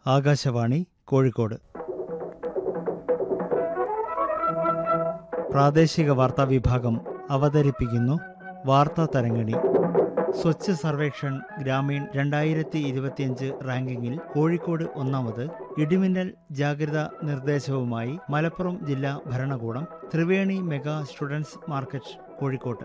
ആകാശവാണി കോഴിക്കോട് പ്രാദേശിക വാർത്താ വിഭാഗം അവതരിപ്പിക്കുന്നു വാർത്താ തരങ്ങിണി സ്വച്ഛ് സർവേക്ഷൺ ഗ്രാമീൺ രണ്ടായിരത്തി ഇരുപത്തിയഞ്ച് റാങ്കിങ്ങിൽ കോഴിക്കോട് ഒന്നാമത് ഇടിമിന്നൽ ജാഗ്രതാ നിർദ്ദേശവുമായി മലപ്പുറം ജില്ലാ ഭരണകൂടം ത്രിവേണി മെഗാ സ്റ്റുഡൻസ് മാർക്കറ്റ് കോഴിക്കോട്ട്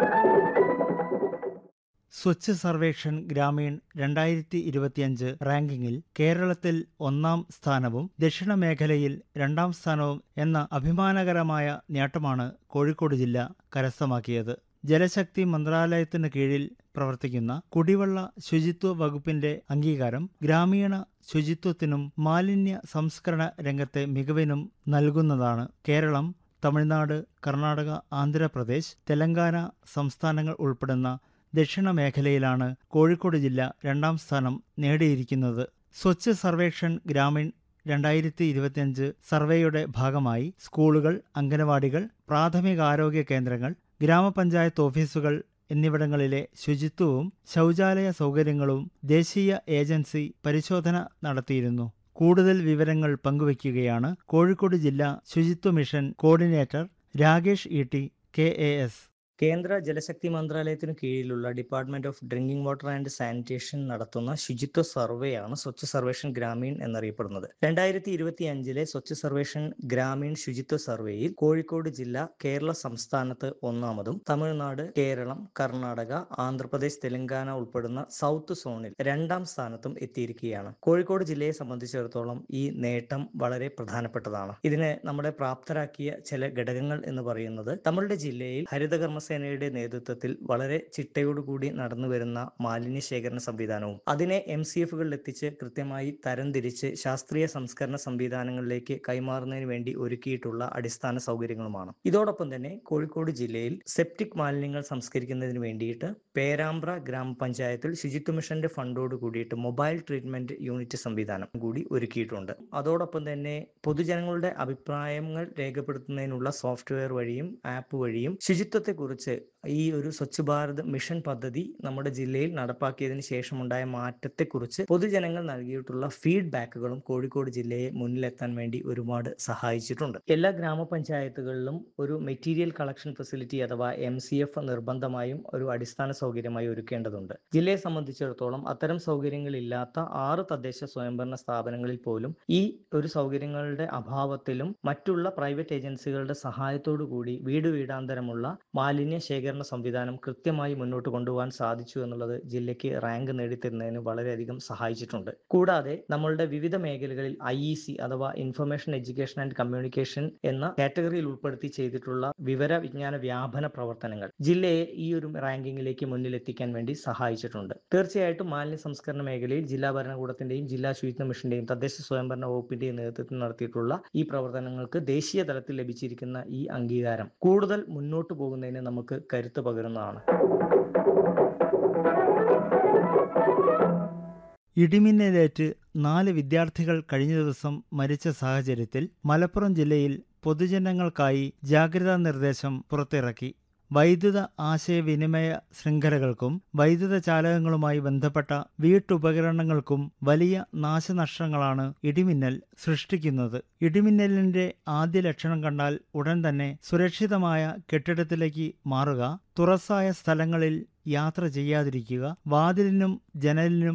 സ്വച്ഛ് സർവേക്ഷൺ ഗ്രാമീൺ രണ്ടായിരത്തി ഇരുപത്തിയഞ്ച് റാങ്കിങ്ങിൽ കേരളത്തിൽ ഒന്നാം സ്ഥാനവും ദക്ഷിണ മേഖലയിൽ രണ്ടാം സ്ഥാനവും എന്ന അഭിമാനകരമായ നേട്ടമാണ് കോഴിക്കോട് ജില്ല കരസ്ഥമാക്കിയത് ജലശക്തി മന്ത്രാലയത്തിന് കീഴിൽ പ്രവർത്തിക്കുന്ന കുടിവെള്ള ശുചിത്വ വകുപ്പിന്റെ അംഗീകാരം ഗ്രാമീണ ശുചിത്വത്തിനും മാലിന്യ സംസ്കരണ രംഗത്തെ മികവിനും നൽകുന്നതാണ് കേരളം തമിഴ്നാട് കർണാടക ആന്ധ്രാപ്രദേശ് തെലങ്കാന സംസ്ഥാനങ്ങൾ ഉൾപ്പെടുന്ന ദക്ഷിണ മേഖലയിലാണ് കോഴിക്കോട് ജില്ല രണ്ടാം സ്ഥാനം നേടിയിരിക്കുന്നത് സ്വച്ഛ് സർവേക്ഷൺ ഗ്രാമീൺ രണ്ടായിരത്തി ഇരുപത്തിയഞ്ച് സർവേയുടെ ഭാഗമായി സ്കൂളുകൾ അംഗനവാടികൾ പ്രാഥമികാരോഗ്യ കേന്ദ്രങ്ങൾ ഗ്രാമപഞ്ചായത്ത് ഓഫീസുകൾ എന്നിവിടങ്ങളിലെ ശുചിത്വവും ശൗചാലയ സൗകര്യങ്ങളും ദേശീയ ഏജൻസി പരിശോധന നടത്തിയിരുന്നു കൂടുതൽ വിവരങ്ങൾ പങ്കുവയ്ക്കുകയാണ് കോഴിക്കോട് ജില്ലാ ശുചിത്വ mission coordinator Rakesh E T K A S കേന്ദ്ര ജലശക്തി മന്ത്രാലയത്തിനു കീഴിലുള്ള department of drinking water and sanitation നടത്തുന്ന ശുചിത്വ സർവേയാണ് സ്വച്ഛ് സർവേഷൻ ഗ്രാമീൺ എന്നറിയപ്പെടുന്നത് രണ്ടായിരത്തി ഇരുപത്തി അഞ്ചിലെ സ്വച്ഛ് സർവേഷൻ ഗ്രാമീൺ ശുചിത്വ സർവേയിൽ കോഴിക്കോട് ജില്ല കേരള സംസ്ഥാനത്ത് ഒന്നാമതും തമിഴ്നാട് കേരളം കർണാടക ആന്ധ്രാപ്രദേശ് തെലങ്കാന ഉൾപ്പെടുന്ന സൗത്ത് സോണിൽ രണ്ടാം സ്ഥാനത്തും എത്തിയിരിക്കുകയാണ് കോഴിക്കോട് ജില്ലയെ സംബന്ധിച്ചിടത്തോളം ഈ നേട്ടം വളരെ പ്രധാനപ്പെട്ടതാണ് ഇതിനെ നമ്മളെ പ്രാപ്തരാക്കിയ ചില ഘടകങ്ങൾ എന്ന് പറയുന്നത് നമ്മളുടെ ജില്ലയിൽ ഹരിതകർമ്മ സേനയുടെ നേതൃത്വത്തിൽ വളരെ ചിട്ടയോടുകൂടി നടന്നു വരുന്ന മാലിന്യ ശേഖരണ സംവിധാനവും അതിനെ എം സി എഫുകളിൽ എത്തിച്ച് കൃത്യമായി തരംതിരിച്ച് ശാസ്ത്രീയ സംസ്കരണ സംവിധാനങ്ങളിലേക്ക് കൈമാറുന്നതിന് വേണ്ടി ഒരുക്കിയിട്ടുള്ള അടിസ്ഥാന സൗകര്യങ്ങളുമാണ് ഇതോടൊപ്പം തന്നെ കോഴിക്കോട് ജില്ലയിൽ സെപ്റ്റിക് മാലിന്യങ്ങൾ സംസ്കരിക്കുന്നതിന് വേണ്ടിയിട്ട് പേരാമ്പ്ര ഗ്രാമപഞ്ചായത്തിൽ ശുചിത്വ മിഷന്റെ ഫണ്ടോട് കൂടിയിട്ട് മൊബൈൽ ട്രീറ്റ്മെന്റ് യൂണിറ്റ് സംവിധാനം കൂടി ഒരുക്കിയിട്ടുണ്ട് അതോടൊപ്പം തന്നെ പൊതുജനങ്ങളുടെ അഭിപ്രായങ്ങൾ രേഖപ്പെടുത്തുന്നതിനുള്ള സോഫ്റ്റ്വെയർ വഴിയും ആപ്പ് വഴിയും ശുചിത്വത്തെക്കുറിച്ച് ഈ ഒരു സ്വച്ഛ് ഭാരത് മിഷൻ പദ്ധതി നമ്മുടെ ജില്ലയിൽ നടപ്പാക്കിയതിന് ശേഷമുണ്ടായ മാറ്റത്തെക്കുറിച്ച് പൊതുജനങ്ങൾ നൽകിയിട്ടുള്ള ഫീഡ്ബാക്കുകളും കോഴിക്കോട് ജില്ലയെ മുന്നിലെത്താൻ വേണ്ടി ഒരുപാട് സഹായിച്ചിട്ടുണ്ട് എല്ലാ ഗ്രാമപഞ്ചായത്തുകളിലും ഒരു മെറ്റീരിയൽ കളക്ഷൻ ഫെസിലിറ്റി അഥവാ എം സി എഫ് നിർബന്ധമായും ഒരു അടിസ്ഥാന സൗകര്യമായി ഒരുക്കേണ്ടതുണ്ട് ജില്ലയെ സംബന്ധിച്ചിടത്തോളം അത്തരം സൗകര്യങ്ങളില്ലാത്ത ആറ് തദ്ദേശ സ്വയംഭരണ സ്ഥാപനങ്ങളിൽ പോലും ഈ ഒരു സൗകര്യങ്ങളുടെ അഭാവത്തിലും മറ്റുള്ള പ്രൈവറ്റ് ഏജൻസികളുടെ സഹായത്തോടു കൂടി വീട് വീടാന്തരമുള്ള മാലിന്യ ശേഖരണ സംവിധാനം കൃത്യമായി മുന്നോട്ട് കൊണ്ടുപോകാൻ സാധിച്ചു എന്നുള്ളത് ജില്ലയ്ക്ക് റാങ്ക് നേടിത്തരുന്നതിന് വളരെയധികം സഹായിച്ചിട്ടുണ്ട് കൂടാതെ നമ്മളുടെ വിവിധ മേഖലകളിൽ ഐ ഇ സി അഥവാ ഇൻഫർമേഷൻ എഡ്യൂക്കേഷൻ ആൻഡ് കമ്മ്യൂണിക്കേഷൻ എന്ന കാറ്റഗറിയിൽ ഉൾപ്പെടുത്തി ചെയ്തിട്ടുള്ള വിവര വിജ്ഞാന വ്യാപന പ്രവർത്തനങ്ങൾ ജില്ലയെ ഈ ഒരു റാങ്കിങ്ങിലേക്ക് മുന്നിലെത്തിക്കാൻ വേണ്ടി സഹായിച്ചിട്ടുണ്ട് തീർച്ചയായിട്ടും മാലിന്യ സംസ്കരണ മേഖലയിൽ ജില്ലാ ഭരണകൂടത്തിന്റെയും ജില്ലാ ശുചിത്വ മിഷന്റെയും തദ്ദേശ സ്വയംഭരണ വകുപ്പിന്റെയും നേതൃത്വത്തിൽ നടത്തിയിട്ടുള്ള ഈ പ്രവർത്തനങ്ങൾക്ക് ദേശീയ തലത്തിൽ ലഭിച്ചിരിക്കുന്ന ഈ അംഗീകാരം കൂടുതൽ മുന്നോട്ട് പോകുന്നതിന് നമുക്ക് കരുത്ത് പകരുന്നതാണ് ഇടിമിന്നലേറ്റ് നാല് വിദ്യാർത്ഥികൾ കഴിഞ്ഞ ദിവസം മരിച്ച സാഹചര്യത്തിൽ മലപ്പുറം ജില്ലയിൽ പൊതുജനങ്ങൾക്കായി ജാഗ്രതാ നിർദ്ദേശം പുറത്തിറക്കി വൈദ്യുത ആശയവിനിമയ ശൃംഖലകൾക്കും വൈദ്യുത ചാലകങ്ങളുമായി ബന്ധപ്പെട്ട വീട്ടുപകരണങ്ങൾക്കും വലിയ നാശനഷ്ടങ്ങളാണ് ഇടിമിന്നൽ സൃഷ്ടിക്കുന്നത് ഇടിമിന്നലിന്റെ ആദ്യ ലക്ഷണം കണ്ടാൽ ഉടൻ തന്നെ സുരക്ഷിതമായ കെട്ടിടത്തിലേക്ക് മാറുക തുറസായ സ്ഥലങ്ങളിൽ യാത്ര ചെയ്യാതിരിക്കുക വാതിലിനും ജനലിനും